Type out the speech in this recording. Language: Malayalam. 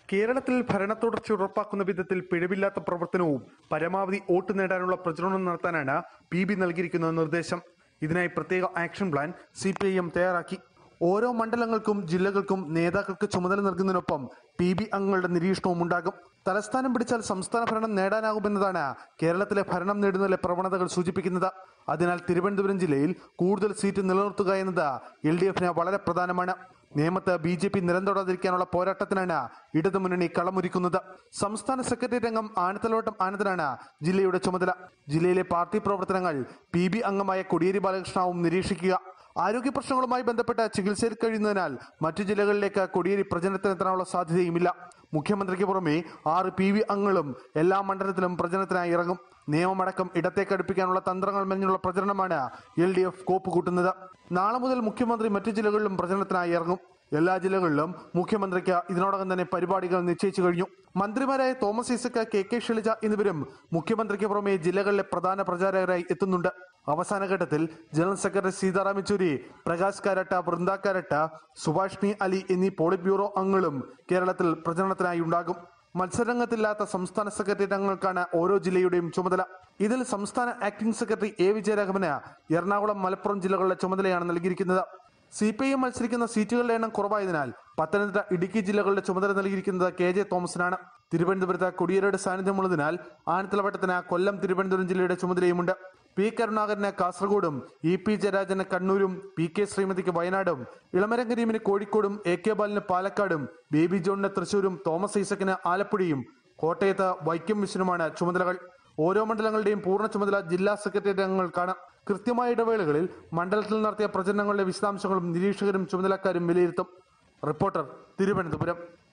കേരളത്തിൽ ഭരണത്തുടർച്ച ഉറപ്പാക്കുന്ന വിധത്തിൽ പിഴവില്ലാത്ത പ്രവർത്തനവും പരമാവധി വോട്ട് നേടാനുള്ള പ്രചരണവും നടത്താനാണ് പി ബി നൽകിയിരിക്കുന്ന നിർദ്ദേശം ഇതിനായി പ്രത്യേക action plan C P I M തയ്യാറാക്കി ഓരോ മണ്ഡലങ്ങൾക്കും ജില്ലകൾക്കും നേതാക്കൾക്ക് ചുമതല നൽകുന്നതിനൊപ്പം പി ബി അംഗങ്ങളുടെ നിരീക്ഷണവും ഉണ്ടാകും തലസ്ഥാനം പിടിച്ചാൽ സംസ്ഥാന ഭരണം നേടാനാകുമെന്നതാണ് കേരളത്തിലെ ഭരണം നേടുന്നതിലെ പ്രവണതകൾ സൂചിപ്പിക്കുന്നത് അതിനാൽ തിരുവനന്തപുരം ജില്ലയിൽ കൂടുതൽ സീറ്റ് നിലനിർത്തുക എന്നത് എൽ ഡി എഫിന് വളരെ പ്രധാനമാണ് നേമത്ത് ബി ജെ പി നിരം തൊടാതിരിക്കാനുള്ള പോരാട്ടത്തിനാണ് ഇടതുമുന്നണി കളമൊരുക്കുന്നത് സംസ്ഥാന സെക്രട്ടേറിയറ്റ് അംഗം ആനത്തലോട്ടം ആനന്ദനാണ് ജില്ലയുടെ ചുമതല ജില്ലയിലെ പാർട്ടി പ്രവർത്തനങ്ങൾ പി ബി അംഗമായ കൊടിയേരി ബാലകൃഷ്ണവും നിരീക്ഷിക്കുക ആരോഗ്യ പ്രശ്നങ്ങളുമായി ബന്ധപ്പെട്ട് ചികിത്സയിൽ കഴിയുന്നതിനാൽ മറ്റു ജില്ലകളിലേക്ക് കൊടിയേരി പ്രചരണത്തിനെത്താനുള്ള സാധ്യതയുമില്ല മുഖ്യമന്ത്രിക്ക് പുറമെ ആറ് പി വി അംഗങ്ങളും എല്ലാ മണ്ഡലത്തിലും പ്രചരണത്തിനായി ഇറങ്ങും നിയമമടക്കം ഇടത്തേക്ക് അടുപ്പിക്കാനുള്ള തന്ത്രങ്ങൾ മെഞ്ഞുള്ള പ്രചരണമാണ് എൽ ഡി എഫ് കോപ്പ് കൂട്ടുന്നത് നാളെ മുതൽ മുഖ്യമന്ത്രി മറ്റു ജില്ലകളിലും പ്രചരണത്തിനായി ഇറങ്ങും എല്ലാ ജില്ലകളിലും മുഖ്യമന്ത്രിക്ക് ഇതിനോടകം തന്നെ പരിപാടികൾ നിശ്ചയിച്ചു കഴിഞ്ഞു മന്ത്രിമാരായ തോമസ് ഐസക് കെ കെ ഷെളിജ എന്നിവരും മുഖ്യമന്ത്രിക്ക് പുറമെ ജില്ലകളിലെ പ്രധാന പ്രചാരകരായി എത്തുന്നുണ്ട് അവസാന ഘട്ടത്തിൽ ജനറൽ സെക്രട്ടറി സീതാറാം യെച്ചൂരി പ്രകാശ് കാരട്ട വൃന്ദ കാരട്ട സുഭാഷ്ണി അലി എന്നീ പോളിറ്റ് ബ്യൂറോ അംഗങ്ങളും കേരളത്തിൽ പ്രചരണത്തിനായി ഉണ്ടാകും മത്സരരംഗത്തില്ലാത്ത സംസ്ഥാന സെക്രട്ടേറിയറ്റ് അംഗങ്ങൾക്കാണ് ഓരോ ജില്ലയുടെയും ചുമതല ഇതിൽ സംസ്ഥാന ആക്ടിംഗ് സെക്രട്ടറി എ വിജയരാഘവന് എറണാകുളം മലപ്പുറം ജില്ലകളുടെ ചുമതലയാണ് നൽകിയിരിക്കുന്നത് സി പി ഐ മത്സരിക്കുന്ന സീറ്റുകളുടെ എണ്ണം കുറവായതിനാൽ പത്തനംതിട്ട ഇടുക്കി ജില്ലകളുടെ ചുമതല നൽകിയിരിക്കുന്നത് കെ ജെ തോമസിനാണ് തിരുവനന്തപുരത്ത് കൊടിയേരിയുടെ സാന്നിധ്യമുള്ളതിനാൽ ആനത്തലവട്ടത്തിന് കൊല്ലം തിരുവനന്തപുരം ജില്ലയുടെ ചുമതലയുമുണ്ട് പി കരുണാകരന് കാസർഗോഡും ഇ പി ജയരാജന് കണ്ണൂരും പി കെ ശ്രീമതിക്ക് വയനാടും ഇളമരം കരീമിന് കോഴിക്കോടും എ കെ ബാലിന് പാലക്കാടും ബേബി ജോണിന് തൃശൂരും തോമസ് ഐസക്കിന് ആലപ്പുഴയും കോട്ടയത്ത് വൈക്കം വിഷ്ണുമാണ് ചുമതലകൾ ഓരോ മണ്ഡലങ്ങളുടെയും പൂർണ്ണ ചുമതല ജില്ലാ സെക്രട്ടേറിയറ്റ് അംഗങ്ങൾക്കാണ് കൃത്യമായ ഇടവേളകളിൽ മണ്ഡലത്തിൽ നടത്തിയ പ്രചരണങ്ങളുടെ വിശദാംശങ്ങളും നിരീക്ഷകരും ചുമതലക്കാരും വിലയിരുത്തും റിപ്പോർട്ടർ തിരുവനന്തപുരം